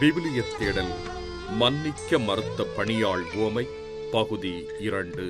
விவிலிய தேடல் மன்னிக்க மறுத்த பணியாள் உவமை பகுதி இரண்டு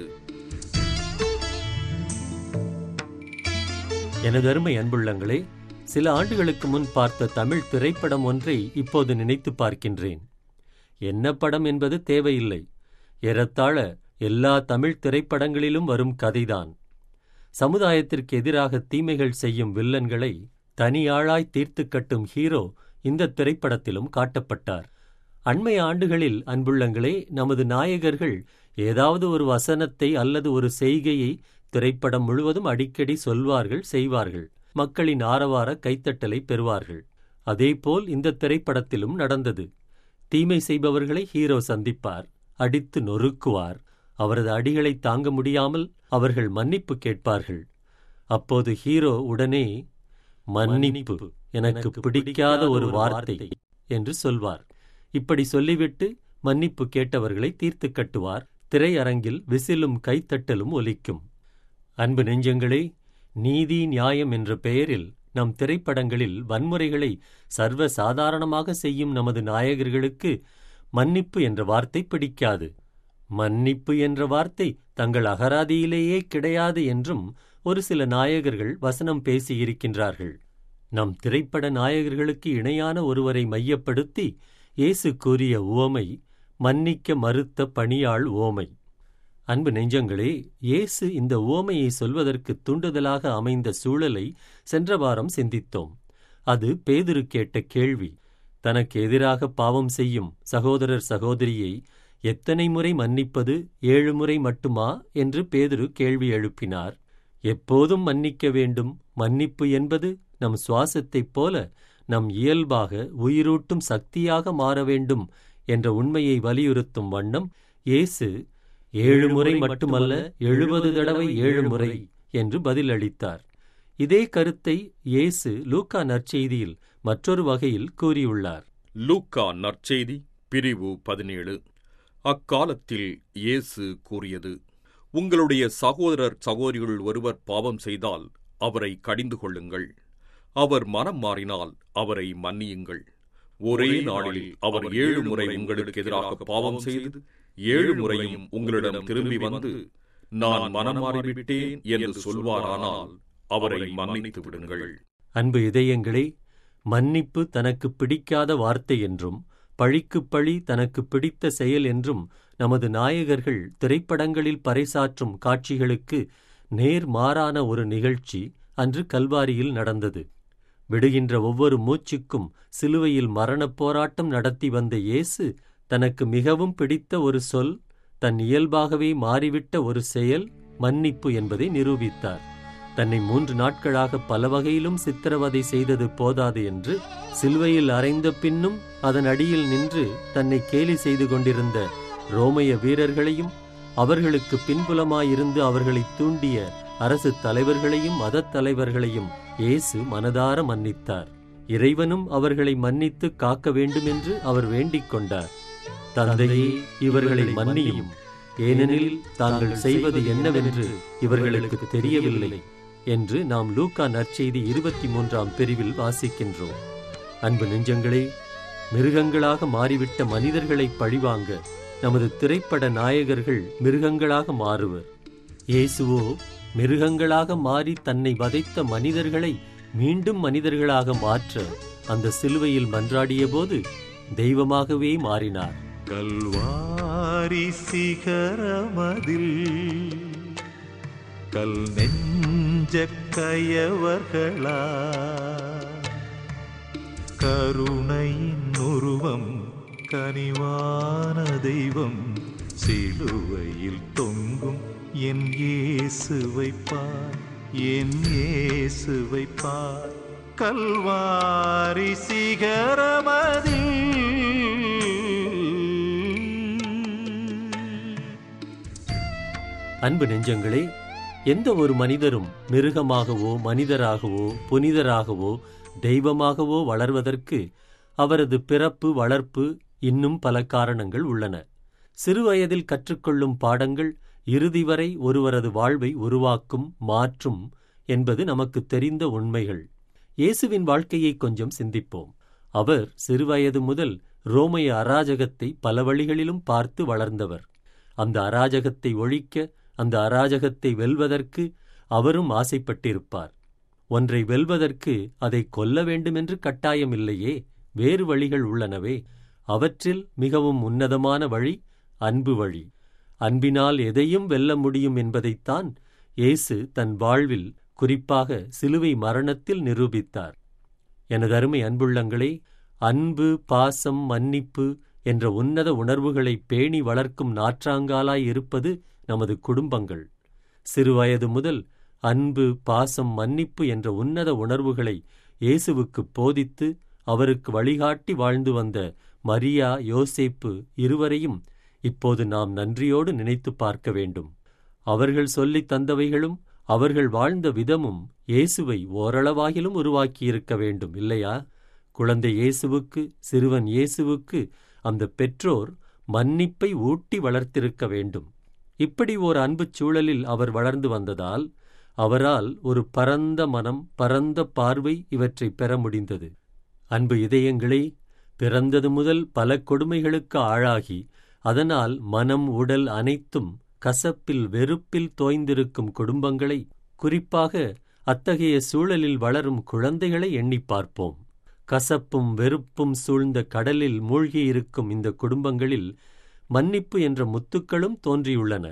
எனதருமை அன்புள்ளங்களே சில ஆண்டுகளுக்கு முன் பார்த்த தமிழ் திரைப்படம் ஒன்றை இப்போது நினைத்து பார்க்கின்றேன் என்ன படம் என்பது தேவையில்லை ஏறத்தாழ எல்லா தமிழ் திரைப்படங்களிலும் வரும் கதைதான் சமுதாயத்திற்கு எதிராக தீமைகள் செய்யும் வில்லன்களை தனியாளாய் தீர்த்து கட்டும் ஹீரோ இந்த திரைப்படத்திலும் காட்டப்பட்டார் அண்மை ஆண்டுகளில் அன்புள்ளங்களே நமது நாயகர்கள் ஏதாவது ஒரு வசனத்தை அல்லது ஒரு செய்கையை திரைப்படம் முழுவதும் அடிக்கடி சொல்வார்கள் செய்வார்கள் மக்களின் ஆரவார கைத்தட்டலை பெறுவார்கள் அதேபோல் இந்த திரைப்படத்திலும் நடந்தது தீமை செய்பவர்களை ஹீரோ சந்திப்பார் அடித்து நொறுக்குவார் அவரது அடிகளை தாங்க முடியாமல் அவர்கள் மன்னிப்பு கேட்பார்கள் அப்போது ஹீரோ உடனே மன்னிப்பு எனக்கு பிடிக்காத ஒரு வார்த்தை என்று சொல்வார் இப்படி சொல்லிவிட்டு மன்னிப்பு கேட்டவர்களை தீர்த்து கட்டுவார் திரையரங்கில் விசிலும் கைத்தட்டலும் ஒலிக்கும் அன்பு நெஞ்சங்களே நீதி நியாயம் என்ற பெயரில் நம் திரைப்படங்களில் வன்முறைகளை சர்வ சாதாரணமாக செய்யும் நமது நாயகர்களுக்கு மன்னிப்பு என்ற வார்த்தை பிடிக்காது மன்னிப்பு என்ற வார்த்தை தங்கள் அகராதியிலேயே கிடையாது என்றும் ஒரு சில நாயகர்கள் வசனம் பேசியிருக்கின்றார்கள் நம் திரைப்பட நாயகர்களுக்கு இணையான ஒருவரை மையப்படுத்தி இயேசு கூறிய உவமை மன்னிக்க மறுத்த பணியாள் உவமை அன்பு நெஞ்சங்களே இயேசு இந்த உவமையை சொல்வதற்கு தூண்டுதலாக அமைந்த சூழலை சென்ற வாரம் சிந்தித்தோம் அது பேதுரு கேட்ட கேள்வி தனக்கு எதிராக பாவம் செய்யும் சகோதரர் சகோதரியை எத்தனை முறை மன்னிப்பது ஏழு முறை மட்டுமா என்று பேதுரு கேள்வி எழுப்பினார் எப்போதும் மன்னிக்க வேண்டும் மன்னிப்பு என்பது நம் சுவாசத்தைப் போல நம் இயல்பாக உயிரூட்டும் சக்தியாக மாற வேண்டும் என்ற உண்மையை வலியுறுத்தும் வண்ணம் இயேசு ஏழு முறை மட்டுமல்ல எழுபது தடவை ஏழு முறை என்று பதிலளித்தார் இதே கருத்தை இயேசு லூக்கா நற்செய்தியில் மற்றொரு வகையில் கூறியுள்ளார் லூக்கா நற்செய்தி பிரிவு பதினேழு அக்காலத்தில் இயேசு கூறியது உங்களுடைய சகோதரர் சகோதரிகள் ஒருவர் பாவம் செய்தால் அவரை கடிந்து கொள்ளுங்கள் அவர் மனம் மாறினால் அவரை மன்னியுங்கள் ஒரே நாளில் அவர் ஏழு முறை உங்களுக்கு எதிராக பாவம் செய்து ஏழு முறையும் உங்களிடம் திரும்பி வந்து நான் மனம் மாறிவிட்டேன் என்று சொல்வாரானால் அவரை மன்னித்து விடுங்கள் அன்பு இதயங்களே மன்னிப்பு தனக்கு பிடிக்காத வார்த்தை என்றும் பழிக்கு பழி தனக்கு பிடித்த செயல் என்றும் நமது நாயகர்கள் திரைப்படங்களில் பறைசாற்றும் காட்சிகளுக்கு நேர் மாறான ஒரு நிகழ்ச்சி அன்று கல்வாரியில் நடந்தது விடுகின்ற ஒவ்வொரு மூச்சுக்கும் சிலுவையில் மரணப் போராட்டம் நடத்தி வந்த இயேசு தனக்கு மிகவும் பிடித்த ஒரு சொல் தன் இயல்பாகவே மாறிவிட்ட ஒரு செயல் மன்னிப்பு என்பதை நிரூபித்தார் தன்னை மூன்று நாட்களாக பல வகையிலும் சித்திரவதை செய்தது போதாது என்று சிலுவையில் அறைந்த பின்னும் அதன் அடியில் நின்று தன்னை கேலி செய்து கொண்டிருந்த ரோமைய வீரர்களையும் அவர்களுக்கு பின்புலமாயிருந்து அவர்களை தூண்டிய அரசு தலைவர்களையும் மதத் தலைவர்களையும் இயேசு மனதார மன்னித்தார் இறைவனும் அவர்களை மன்னித்து காக்க வேண்டுமென்று அவர் வேண்டிக் கொண்டார் தந்தையே இவர்களை மன்னியும் ஏனெனில் தாங்கள் செய்வது என்னவென்று இவர்களுக்கு தெரியவில்லை என்று நாம் லூக்கா நற்செய்தி இருபத்தி மூன்றாம் பிரிவில் வாசிக்கின்றோம் அன்பு நெஞ்சங்களே மிருகங்களாக மாறிவிட்ட மனிதர்களை பழிவாங்க நமது திரைப்பட நாயகர்கள் மிருகங்களாக மாறுவர் இயேசுவோ மிருகங்களாக மாறி தன்னை வதைத்த மனிதர்களை மீண்டும் மனிதர்களாக மாற்ற அந்த சிலுவையில் மன்றாடியபோது தெய்வமாகவே மாறினார் கல்வாரி சிகரமதில் கல் நெஞ்ச கயவர்களா கருணையின் உருவம் கனிவான தெய்வம் சிலுவையில் தொங்கும் என் இயேசுவை பார் என் இயேசுவை பார் கல்வாரி சிகரமதில் அன்பு நெஞ்சங்களே எந்த ஒரு மனிதரும் மிருகமாகவோ மனிதராகவோ புனிதராகவோ தெய்வமாகவோ வளர்வதற்கு அவரது பிறப்பு வளர்ப்பு இன்னும் பல காரணங்கள் உள்ளன சிறுவயதில் கற்றுக்கொள்ளும் பாடங்கள் இறுதி வரை ஒருவரது வாழ்வை உருவாக்கும் மாற்றும் என்பது நமக்கு தெரிந்த உண்மைகள் இயேசுவின் வாழ்க்கையை கொஞ்சம் சிந்திப்போம் அவர் சிறுவயது முதல் ரோமைய அராஜகத்தை பல வழிகளிலும் பார்த்து வளர்ந்தவர் அந்த அராஜகத்தை ஒழிக்க அந்த அராஜகத்தை வெல்வதற்கு அவரும் ஆசைப்பட்டிருப்பார் ஒன்றை வெல்வதற்கு அதை கொல்ல வேண்டுமென்று கட்டாயமில்லையே வேறு வழிகள் உள்ளனவே அவற்றில் மிகவும் உன்னதமான வழி அன்பு வழி அன்பினால் எதையும் வெல்ல முடியும் என்பதைத்தான் இயேசு தன் வாழ்வில் குறிப்பாக சிலுவை மரணத்தில் நிரூபித்தார் எனதருமை அன்புள்ளங்களே அன்பு பாசம் மன்னிப்பு என்ற உன்னத உணர்வுகளை பேணி வளர்க்கும் நாற்றாங்காலாய் இருப்பது நமது குடும்பங்கள் சிறுவயது முதல் அன்பு பாசம் மன்னிப்பு என்ற உன்னத உணர்வுகளை இயேசுவுக்குப் போதித்து அவருக்கு வழிகாட்டி வாழ்ந்து வந்த மரியா யோசேப்பு இருவரையும் இப்போது நாம் நன்றியோடு நினைத்துப் பார்க்க வேண்டும் அவர்கள் சொல்லித் தந்தவைகளும் அவர்கள் வாழ்ந்த விதமும் இயேசுவை ஓரளவாகிலும் உருவாக்கியிருக்க வேண்டும் இல்லையா குழந்தை இயேசுவுக்கு சிறுவன் இயேசுவுக்கு அந்த பெற்றோர் மன்னிப்பை ஊட்டி வளர்த்திருக்க வேண்டும் இப்படி ஓர் அன்புச் சூழலில் அவர் வளர்ந்து வந்ததால் அவரால் ஒரு பரந்த மனம் பரந்த பார்வை இவற்றை பெற முடிந்தது அன்பு இதயங்களே பிறந்தது முதல் பல கொடுமைகளுக்கு ஆளாகி அதனால் மனம் உடல் அனைத்தும் கசப்பில் வெறுப்பில் தோய்ந்திருக்கும் குடும்பங்களை குறிப்பாக அத்தகைய சூழலில் வளரும் குழந்தைகளை எண்ணிப் பார்ப்போம் கசப்பும் வெறுப்பும் சூழ்ந்த கடலில் மூழ்கியிருக்கும் இந்த குடும்பங்களில் மன்னிப்பு என்ற முத்துக்களும் தோன்றியுள்ளன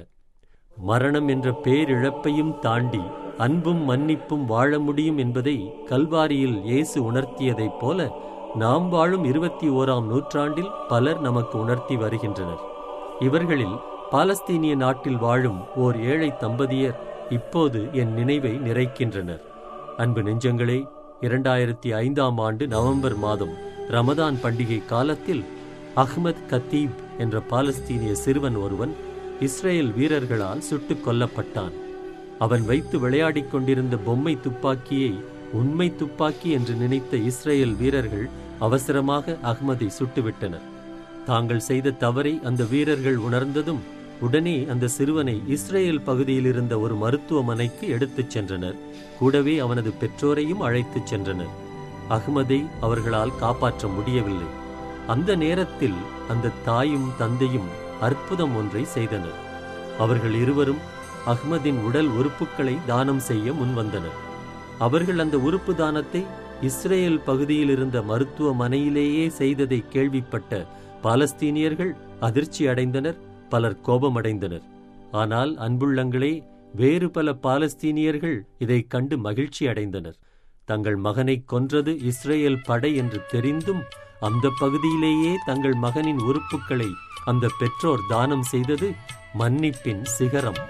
மரணம் என்ற பேரிழப்பையும் தாண்டி அன்பும் மன்னிப்பும் வாழ முடியும் என்பதை கல்வாரியில் இயேசு உணர்த்தியதைப் போல நாம் வாழும் இருபத்தி ஓராம் நூற்றாண்டில் பலர் நமக்கு உணர்த்தி வருகின்றனர் இவர்களில் பாலஸ்தீனிய நாட்டில் வாழும் ஓர் ஏழை தம்பதியர் இப்போது என் நினைவை நிறைக்கின்றனர் அன்பு நெஞ்சங்களே இரண்டாயிரத்தி ஐந்தாம் ஆண்டு நவம்பர் மாதம் ரமதான் பண்டிகை காலத்தில் அஹ்மத் கத்தீப் என்ற பாலஸ்தீனிய சிறுவன் ஒருவன் இஸ்ரேல் வீரர்களால் சுட்டுக் கொல்லப்பட்டான் அவன் வைத்து விளையாடிக் கொண்டிருந்த பொம்மை துப்பாக்கியை உண்மை துப்பாக்கி என்று நினைத்த இஸ்ரேல் வீரர்கள் அவசரமாக அஹ்மதை சுட்டுவிட்டனர் தாங்கள் செய்த தவறை அந்த வீரர்கள் உணர்ந்ததும் உடனே அந்த சிறுவனை இஸ்ரேல் பகுதியில் இருந்த ஒரு மருத்துவமனைக்கு எடுத்துச் சென்றனர் கூடவே அவனது பெற்றோரையும் அழைத்துச் சென்றனர் அஹ்மதை அவர்களால் காப்பாற்ற முடியவில்லை அந்த நேரத்தில் அந்த தாயும் தந்தையும் அற்புதம் ஒன்றை செய்தனர் அவர்கள் இருவரும் அஹ்மதின் உடல் உறுப்புகளை தானம் செய்ய முன்வந்தனர் அவர்கள் அந்த உறுப்பு தானத்தை இஸ்ரேல் பகுதியில் இருந்த மருத்துவமனையிலேயே செய்ததை கேள்விப்பட்ட பாலஸ்தீனியர்கள் அதிர்ச்சி அடைந்தனர் பலர் கோபமடைந்தனர் ஆனால் அன்புள்ளங்களே வேறு பல பாலஸ்தீனியர்கள் இதைக் கண்டு மகிழ்ச்சி அடைந்தனர் தங்கள் மகனைக் கொன்றது இஸ்ரேல் படை என்று தெரிந்தும் அந்த பகுதியிலேயே தங்கள் மகனின் உறுப்புக்களை அந்த பெற்றோர் தானம் செய்தது மன்னிப்பின் சிகரம்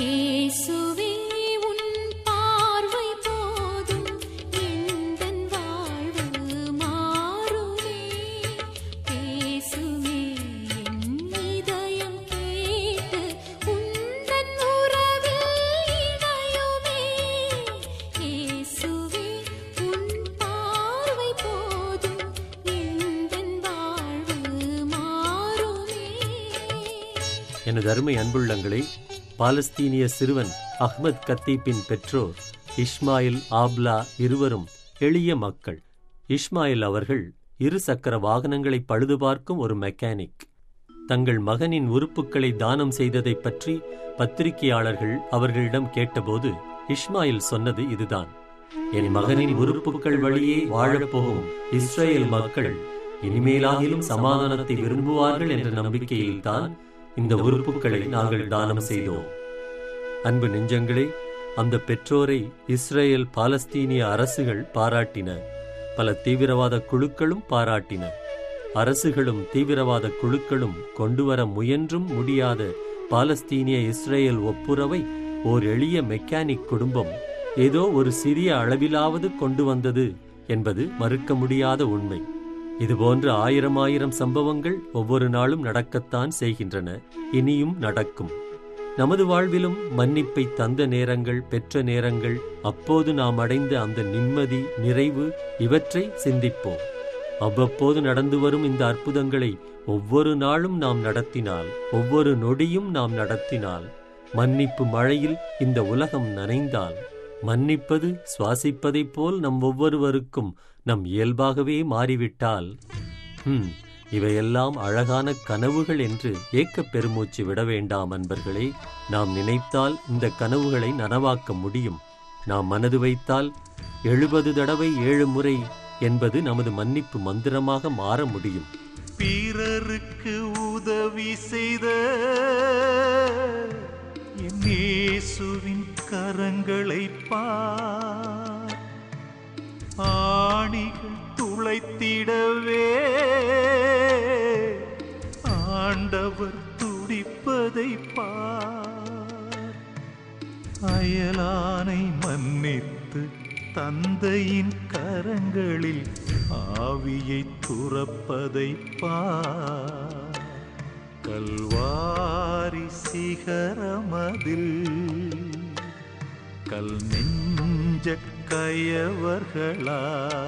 இயேசுவே உன் பார்வை போதும் எந்தன் வாழ்வு மாறுமே பேசுமே என் இதயம் கேட்டு உந்தன் உறவில் இணையுமே இயேசுவே உன் பார்வை போதும் எந்தன் வாழ்வு மாறுமே எனது அருமை அன்புள்ளங்களே பாலஸ்தீனிய சிறுவன் அஹ்மத் கத்தீப்பின் பெற்றோர் இஸ்மாயில் ஆப்லா இருவரும் எளிய மக்கள் இஸ்மாயில் அவர்கள் இரு சக்கர வாகனங்களை பழுதுபார்க்கும் ஒரு மெக்கானிக் தங்கள் மகனின் உறுப்புக்களை தானம் செய்ததைப் பற்றி பத்திரிகையாளர்கள் அவர்களிடம் கேட்டபோது இஸ்மாயில் சொன்னது இதுதான் என் மகனின் உறுப்புக்கள் வழியே வாழப்போகும் இஸ்ரேல் மக்கள் இனிமேலாகிலும் சமாதானத்தை விரும்புவார்கள் என்ற நம்பிக்கையில்தான் இந்த உறுப்புக்களை நாங்கள் தானம் செய்தோம் அன்பு நெஞ்சங்களே அந்த பெற்றோரை இஸ்ரேல் பாலஸ்தீனிய அரசுகள் பாராட்டின பல தீவிரவாத குழுக்களும் பாராட்டின அரசுகளும் தீவிரவாத குழுக்களும் கொண்டுவர முயன்றும் முடியாத பாலஸ்தீனிய இஸ்ரேல் ஒப்புரவை ஓர் எளிய மெக்கானிக் குடும்பம் ஏதோ ஒரு சிறிய அளவிலாவது கொண்டு வந்தது என்பது மறுக்க முடியாத உண்மை இதுபோன்ற ஆயிரம் ஆயிரம் சம்பவங்கள் ஒவ்வொரு நாளும் நடக்கத்தான் செய்கின்றன இனியும் நடக்கும் நமது வாழ்விலும் மன்னிப்பை தந்த நேரங்கள் பெற்ற நேரங்கள் அப்போது நாம் அடைந்த அந்த நிம்மதி நிறைவு இவற்றை சிந்திப்போம் அவ்வப்போது நடந்து வரும் இந்த அற்புதங்களை ஒவ்வொரு நாளும் நாம் நடத்தினால் ஒவ்வொரு நொடியும் நாம் நடத்தினால் மன்னிப்பு மழையில் இந்த உலகம் நனைந்தால் மன்னிப்பது சுவாசிப்பதைப் போல் நம் ஒவ்வொருவருக்கும் நம் இயல்பாகவே மாறிவிட்டால் ஹம், இவையெல்லாம் அழகான கனவுகள் என்று ஏக்கப் பெருமூச்சு விட வேண்டாம் அன்பர்களே நாம் நினைத்தால் இந்த கனவுகளை நனவாக்க முடியும் நாம் மனது வைத்தால் எழுபது தடவை ஏழு முறை என்பது நமது மன்னிப்பு மந்திரமாக மாற முடியும் பிறருக்கு உதவி செய்த என் இயேசுவின் கரங்களை பார் ஆணிகள் துளைத்திடவே ஆண்டவர் துடிப்பதை பார் அயலானை மன்னித்து தந்தையின் கரங்களில் ஆவியை துறப்பதை பார் கல்வாரி சிகரமதில் கல் நெஞ்ச கயவர்களா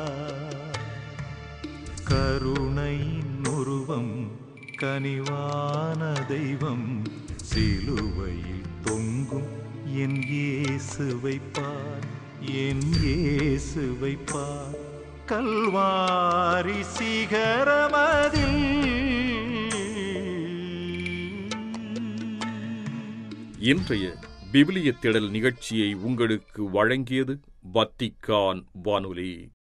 கருணையின் உருவம் கனிவான தெய்வம் சிலுவையில் தொங்கும் என் இயேசுவை பார் என் இயேசுவை பார் கல்வாரி சிகரமதில் இன்றைய விவிலிய தேடல் நிகழ்ச்சியை உங்களுக்கு வழங்கியது வத்திக்கான் வானொலி